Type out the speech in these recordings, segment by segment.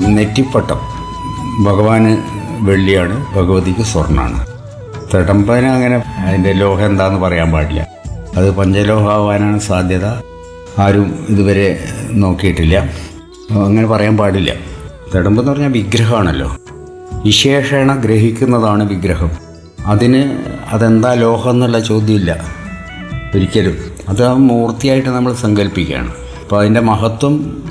നെറ്റിപ്പട്ടം ഭഗവാന് വെള്ളിയാണ് ഭഗവതിക്ക് സ്വർണ്ണമാണ് തിടമ്പന അങ്ങനെ അതിൻ്റെ ലോഹം എന്താന്ന് പറയാൻ പാടില്ല അത് പഞ്ചലോഹമാവാനാണ് സാധ്യത ആരും ഇതുവരെ നോക്കിയിട്ടില്ല അങ്ങനെ പറയാൻ പാടില്ല തിടമ്പെന്ന് പറഞ്ഞാൽ വിഗ്രഹമാണല്ലോ വിശേഷണ ഗ്രഹിക്കുന്നതാണ് വിഗ്രഹം അതിന് അതെന്താ ലോഹം എന്നുള്ള ചോദ്യമില്ല ഒരിക്കലും അത് ആ മൂർത്തിയായിട്ട് നമ്മൾ സങ്കല്പിക്കുകയാണ് അപ്പോൾ അതിൻ്റെ മഹത്വം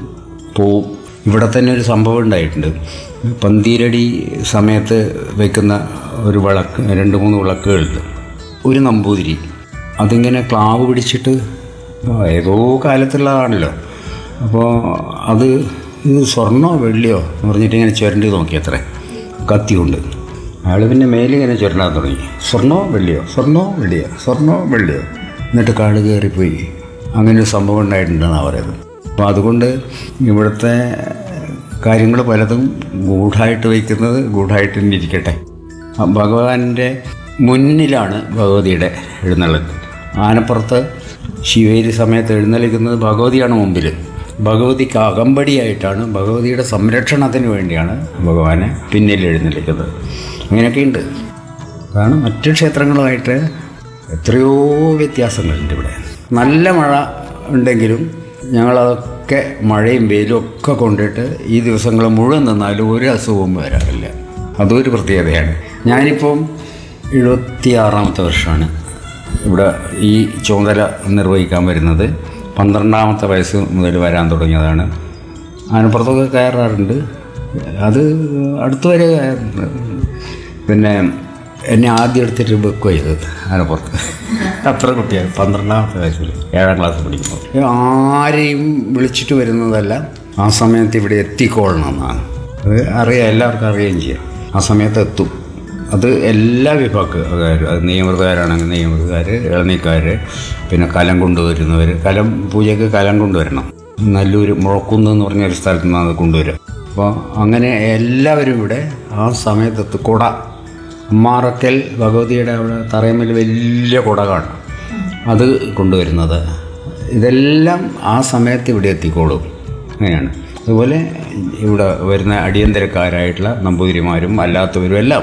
പോവും ഇവിടെ തന്നെ ഒരു സംഭവം ഉണ്ടായിട്ടുണ്ട് പന്തീരടി സമയത്ത് വെക്കുന്ന ഒരു വിളക്ക് രണ്ട് മൂന്ന് വിളക്കുകളുണ്ട് ഒരു നമ്പൂതിരി അതിങ്ങനെ ക്ലാവ് പിടിച്ചിട്ട് ആ, ഏതോ കാലത്തുള്ളതാണല്ലോ അപ്പോൾ അത് ഇത് സ്വർണ്ണോ വെള്ളിയോ എന്ന് പറഞ്ഞിട്ട് ഇങ്ങനെ ചുരണ്ടി നോക്കി അത്രേ കത്തി കൊണ്ട് അയാൾ പിന്നെ മേലിങ്ങനെ ചുരണ്ടാൻ തുടങ്ങി സ്വർണ്ണോ വെള്ളിയോ സ്വർണ്ണോ വെള്ളിയോ സ്വർണ്ണോ വെള്ളിയോ എന്നിട്ട് കാട് കയറിപ്പോയി അങ്ങനെ ഒരു സംഭവം ഉണ്ടായിട്ടുണ്ടെന്നാണ് പറയുന്നത് അപ്പോൾ അതുകൊണ്ട് ഇവിടുത്തെ കാര്യങ്ങൾ പലതും ഗൂഢായിട്ട് വയ്ക്കുന്നത് ഗൂഢായിട്ട് തന്നെ ഇരിക്കട്ടെ ആ ഭഗവാന്റെ മുന്നിലാണ് ഭഗവതിയുടെ എഴുന്നള്ളത്ത് ആനപ്പുറത്ത് ശിവേരി സമയത്ത് എഴുന്നള്ളിക്കുന്നത് ഭഗവതിയാണ് മുമ്പിൽ ഭഗവതിക്ക് അകമ്പടിയായിട്ടാണ് ഭഗവതിയുടെ സംരക്ഷണത്തിന് വേണ്ടിയാണ് ഭഗവാനെ പിന്നിൽ എഴുന്നള്ളിക്കുന്നത് അങ്ങനെയൊക്കെയുണ്ട് അതാണ് മറ്റു ക്ഷേത്രങ്ങളുമായിട്ട് എത്രയോ വ്യത്യാസങ്ങളുണ്ട് ഇവിടെ നല്ല മഴ ഉണ്ടെങ്കിലും ഞങ്ങളതൊക്കെ മഴയും വെയിലും ഒക്കെ കൊണ്ടിട്ട് ഈ ദിവസങ്ങൾ മുഴുവൻ നിന്നാലും ഒരു അസുഖവും വരാറില്ല അതും ഒരു പ്രത്യേകതയാണ് ഞാനിപ്പം എഴുപത്തിയാറാമത്തെ വർഷമാണ് ഇവിടെ ഈ ചുമതല നിർവഹിക്കാൻ വരുന്നത് പന്ത്രണ്ടാമത്തെ വയസ്സ് മുതൽ വരാൻ തുടങ്ങിയതാണ് അതിനപ്പുറത്തൊക്കെ കയറാറുണ്ട് അത് അടുത്ത് വരെ കയറുന്നുണ്ട് പിന്നെ എന്നെ ആദ്യം എടുത്തിട്ട് ബുക്ക് ചെയ്തത് അതിനപ്പുറത്ത് അത്ര കുട്ടിയാണ് പന്ത്രണ്ടാമത്തെ വയസ്സിൽ ഏഴാം ക്ലാസ് പഠിക്കുമ്പോൾ ആരെയും വിളിച്ചിട്ട് വരുന്നതല്ല ആ സമയത്ത് ഇവിടെ എത്തിക്കൊള്ളണം എന്നാണ് അത് അറിയാം എല്ലാവർക്കും അറിയുകയും ചെയ്യാം ആ സമയത്ത് എത്തും അത് എല്ലാ വിഭാഗക്കാരും അത് നിയമൃതകാരാണെങ്കിൽ നിയമൃതകാർ ഇളനീക്കാർ പിന്നെ കലം കൊണ്ടുവരുന്നവർ കലം പൂജയ്ക്ക് കലം കൊണ്ടുവരണം നല്ലൂർ മുഴക്കുന്ന് എന്ന് പറഞ്ഞ ഒരു സ്ഥലത്ത് നിന്നാണ് അത് കൊണ്ടുവരിക അപ്പോൾ അങ്ങനെ എല്ലാവരും ഇവിടെ ആ സമയത്തെത്ത് കുട അമ്മാറക്കൽ ഭഗവതിയുടെ അവിടെ തറയമ്മൽ വലിയ കുട കാണും അത് കൊണ്ടുവരുന്നത് ഇതെല്ലാം ആ സമയത്ത് ഇവിടെ എത്തിക്കോളും അങ്ങനെയാണ് അതുപോലെ ഇവിടെ വരുന്ന അടിയന്തരക്കാരായിട്ടുള്ള നമ്പൂതിരിമാരും അല്ലാത്തവരും എല്ലാം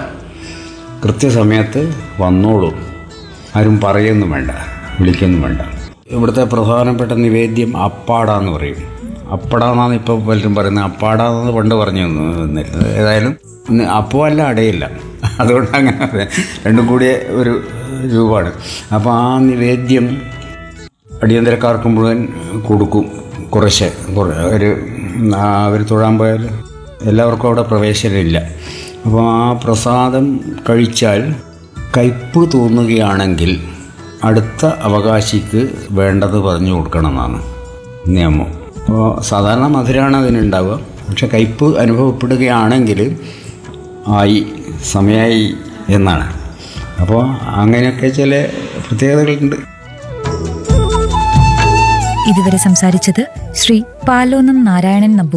കൃത്യസമയത്ത് വന്നോളും ആരും പറയൊന്നും വേണ്ട വിളിക്കൊന്നും വേണ്ട ഇവിടുത്തെ പ്രധാനപ്പെട്ട നിവേദ്യം അപ്പാടാന്ന് പറയും അപ്പടാന്നാണ് ഇപ്പോൾ പലരും പറയുന്നത് അപ്പാടാന്ന് പണ്ട് പറഞ്ഞു വന്നിരുന്നത് ഏതായാലും ഇന്ന് അപ്പമല്ല അടയില്ല അതുകൊണ്ട് അങ്ങനെ രണ്ടും കൂടിയ ഒരു രൂപമാണ് അപ്പോൾ ആ നിവേദ്യം അടിയന്തരക്കാർക്ക് മുഴുവൻ കൊടുക്കും കുറേശ്ശെ കുറേ ഒരു അവർ തൊഴാൻ പോയാൽ എല്ലാവർക്കും അവിടെ പ്രവേശനമില്ല അപ്പോൾ ആ പ്രസാദം കഴിച്ചാൽ കയ്പ് തോന്നുകയാണെങ്കിൽ അടുത്ത അവകാശിക്ക് വേണ്ടത് പറഞ്ഞു കൊടുക്കണം എന്നാണ് നിയമം അപ്പോൾ സാധാരണ മധുരമാണ് അതിനുണ്ടാവുക പക്ഷെ കയ്പ് അനുഭവപ്പെടുകയാണെങ്കിൽ ആയി സമയമായി എന്നാണ് അപ്പോൾ അങ്ങനെയൊക്കെ ചില പ്രത്യേകതകളുണ്ട് ഇതുവരെ സംസാരിച്ചത് ശ്രീ പാലോനം നാരായണൻ നമ്പൂതിരി